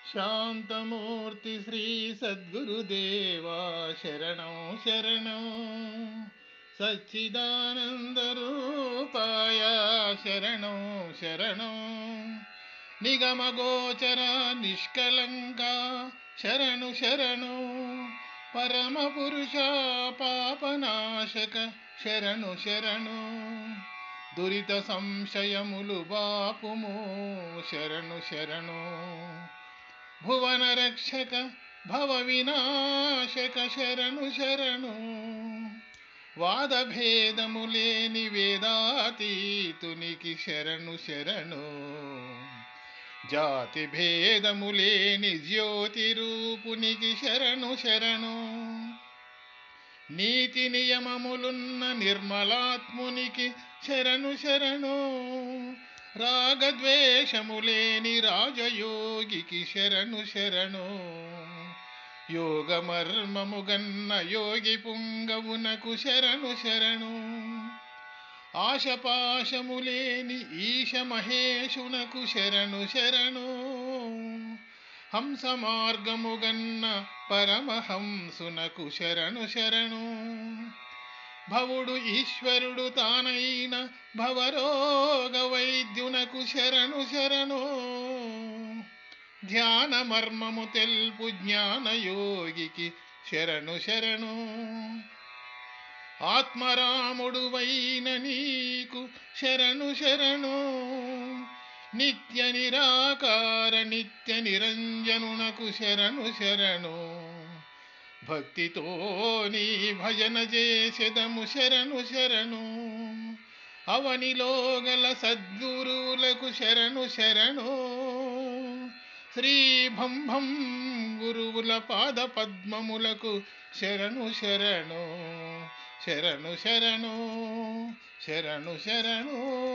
శాంతమూర్తి శ్రీ సద్గురుదేవా శరణం శరణం సచ్చిదానంద రూపాయ శరణం శరణం నిగమగోచర నిష్కలంక శరణు శరణు పరమ పురుష పాపనాశక శరణు శరణు దురిత సంశయములు బాపుము శరణు శరణు భువన రక్షక భవ వినాశక శరణు శరణు వాదభేదము లేని వేదాతీతునికి శరణు శరణు జాతి భేదము లేని జ్యోతి రూపునికి శరణు శరణు నీతి నియమములున్న నిర్మలాత్మునికి శరణు శరణు రాగద్వేషము లేని రాజయోగికి శరణు శరణు యోగమర్మము గన్న యోగి పుంగవునకు శరణు శరణు ఆశపాశము లేని ఈశ మహేశునకు శరణు శరణు హంస మార్గము గన్న పరమహంసునకు శరణు శరణు భవుడు ఈశ్వరుడు తానైన భవరోగ వైద్యునకు శరణు శరణు ధ్యాన మర్మము తెల్పు జ్ఞాన యోగికి శరణు శరణు ఆత్మరాముడు వైన నీకు శరణు శరణు నిత్య నిరాకార నిత్య నిరంజనునకు శరణు శరణు భక్తితో నీ భజన చేసెదము శరణు శరణు అవనిలో గల సద్గురువులకు శరణు శరణు శ్రీ భంభం గురువుల పాద పద్మములకు శరణు శరణు శరణు శరణు శరణు శరణు